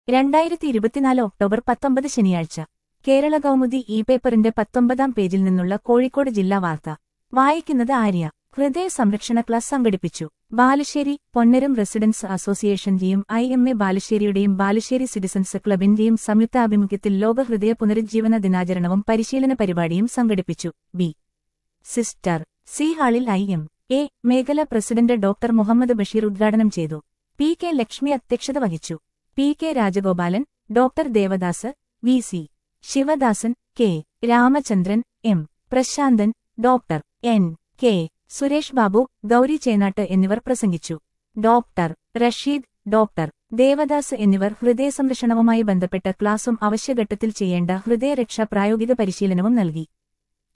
രണ്ടായിരത്തി ഇരുപത്തിനാല് ഒക്ടോബർ പത്തൊമ്പത് ശനിയാഴ്ച കേരള കൗമുദി ഇ പേപ്പറിന്റെ പത്തൊമ്പതാം പേജിൽ നിന്നുള്ള കോഴിക്കോട് ജില്ലാ വാർത്ത വായിക്കുന്നത് ആര്യ ഹൃദയ സംരക്ഷണ ക്ലാസ് സംഘടിപ്പിച്ചു ബാലുശ്ശേരി പൊന്നരം റെസിഡൻസ് അസോസിയേഷന്റെയും ഐ എം എ ബാലുശ്ശേരിയുടെയും ബാലുശ്ശേരി സിറ്റിസൺസ് ക്ലബിന്റെയും സംയുക്താഭിമുഖ്യത്തിൽ ലോക ഹൃദയ പുനരുജ്ജീവന ദിനാചരണവും പരിശീലന പരിപാടിയും സംഘടിപ്പിച്ചു ബി സിസ്റ്റർ സി ഹാളിൽ ഐ എം എ മേഖല പ്രസിഡന്റ് ഡോക്ടർ മുഹമ്മദ് ബഷീർ ഉദ്ഘാടനം ചെയ്തു പി കെ ലക്ഷ്മി അധ്യക്ഷത വഹിച്ചു P K Rajagopalan doctor Devadas V C Sivadasan K Ramachandran M Prashanthan doctor N K Suresh Babu Gauri Chenatt എന്നിവർ പ്രസംഗിച്ചു ഡോക്ടർ റഷീദ് ഡോക്ടർ ദേവദാസ് എന്നിവർ ഹൃദയസംരക്ഷണവുമായി ബന്ധപ്പെട്ട ക്ലാസും അവശ്യഘട്ടത്തിൽ ചെയ്യേണ്ട ഹൃദയരക്ഷാ പ്രായോഗിക പരിശീലനവും നൽകി